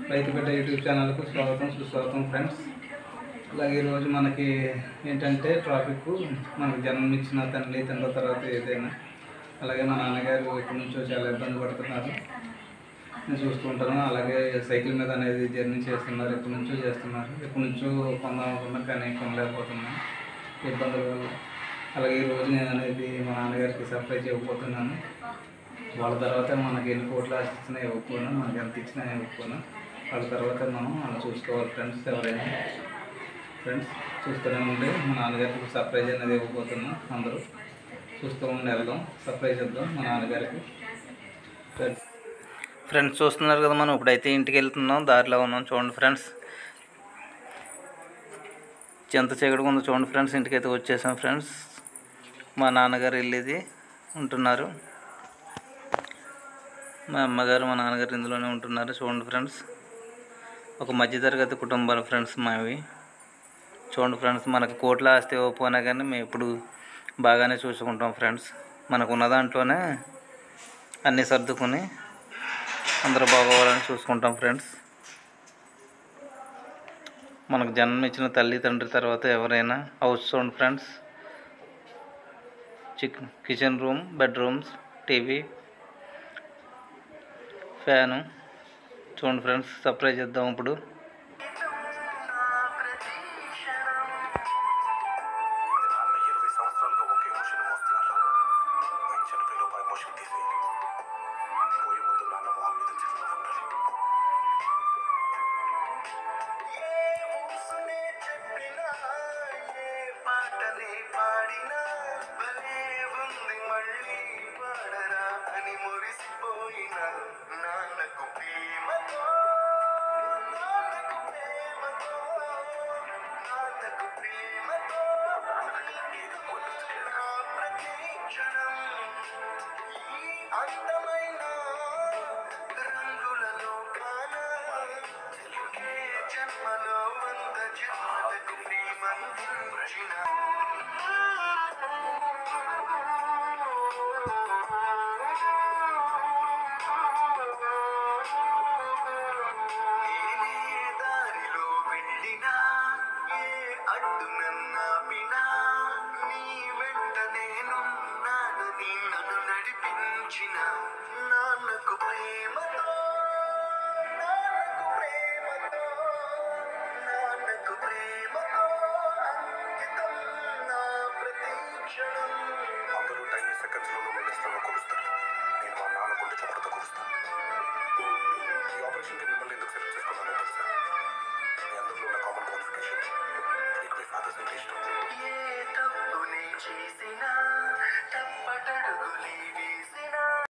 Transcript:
రైతు బిడ్డ యూట్యూబ్ ఛానల్కు స్వాగతం సుస్వాగతం ఫ్రెండ్స్ అలాగే ఈరోజు మనకి ఏంటంటే ట్రాఫిక్ మనకు జన్మనిచ్చిన తండ్రి తండ్రి తర్వాత ఏదైనా అలాగే మా నాన్నగారు ఇక్కడి నుంచో చాలా ఇబ్బంది పడుతున్నారు నేను చూస్తూ ఉంటాను అలాగే సైకిల్ మీద అనేది జర్నీ చేస్తున్నారు ఎప్పటి నుంచో చేస్తున్నారు ఎప్పటి నుంచో కొందాం అనుకున్నా కానీ కొనలేకపోతున్నాను ఇబ్బందుల వల్ల అలాగే ఈరోజు నేను అనేది మా నాన్నగారికి సర్ప్రైజ్ ఇవ్వబోతున్నాను వాళ్ళ తర్వాత మనకి ఎన్ని కోట్లు ఆశించినా ఇవ్వకపోయినా మనకి ఎంత ఇచ్చినా ఇవ్వకపోయినా వాళ్ళ తర్వాత మనం అలా చూసుకోవాలి ఫ్రెండ్స్ ఎవరైనా ఫ్రెండ్స్ చూస్తూనే ఉండి మా నాన్నగారికి సర్ప్రైజ్ అనేది ఇవ్వబోతున్నాం అందరూ చూస్తూ ఉండి వెళ్దాం సర్ప్రైజ్ ఇద్దాం మా నాన్నగారికి ఫ్రెండ్స్ ఫ్రెండ్స్ చూస్తున్నారు కదా మనం ఇప్పుడైతే ఇంటికి వెళ్తున్నాం దారిలో ఉన్నాం చూడండి ఫ్రెండ్స్ ఎంత చీకటిగా ఉందో చూడండి ఫ్రెండ్స్ ఇంటికైతే వచ్చేసాం ఫ్రెండ్స్ మా నాన్నగారు వెళ్ళేది ఉంటున్నారు మా అమ్మగారు మా నాన్నగారు ఇందులోనే ఉంటున్నారు చూడండి ఫ్రెండ్స్ ఒక మధ్యతరగతి కుటుంబాలు ఫ్రెండ్స్ మావి చూడండి ఫ్రెండ్స్ మనకు కోట్ల ఆస్తి ఇవ్వకపోయినా కానీ మేము ఎప్పుడు బాగానే చూసుకుంటాం ఫ్రెండ్స్ మనకు ఉన్న దాంట్లోనే అన్నీ సర్దుకుని అందరూ బాగోవాలని చూసుకుంటాం ఫ్రెండ్స్ మనకు జన్మ ఇచ్చిన తల్లి తండ్రి తర్వాత ఎవరైనా హౌస్ చూడండి ఫ్రెండ్స్ చిక్ kitchen room bedrooms TV fan చూడండి ఫ్రెండ్స్ సర్ప్రైజ్ చేద్దాం ఇప్పుడు నాన్న ఇరవై సంవత్సరాలుగా ఒకే ఎమోషన్ మోస్తున్నాను ఆయన చనిపోయిలోపు ఆ ఎమోషన్ తీసి పోయే ముందు నాన్న మొహం మీద చిరునవ్వు ఉండాలి నాన్నకు ప్రేమతో నాన్నకు ప్రేమతో నాన్నకు ప్రేమతో ఏది కొట్టలేదు ప్రతి క్షణం ఈ అందమైన రంగులలో కాన ఒకే జన్మలో వంద జన్మలకు ప్రేమందించిన నేనే దారిలో వెళ్ళినా ఏ అడ్డు నన్నాపినా నీ వెంట నేనున్నానని నన్ను నడిపించిన నాన్నకు ప్రేమతో నాన్నకు ప్రేమతో నాన్నకు ప్రేమతో అంకితం నా ప్రతి క్షణం అందరూ టైం సెకండ్స్లోనూ మినిట్స్లోనూ కొలుస్తారు నేను మా నాన్న గుండె చప్పుడుతో కొలుస్తాను ఈ ఆపరేషన్కి మిమ్మల్ని ఎందుకు సెలెక్ట్ చేసుకున్నానో తెలుసా మీ అందరిలో ఉన్న కామన్ క్వాలిఫికేషన్ మీకు మీ ఫాదర్స్ అంటే ఇష్టం ఏ తప్పుని చేసినా తప్పటడుగులే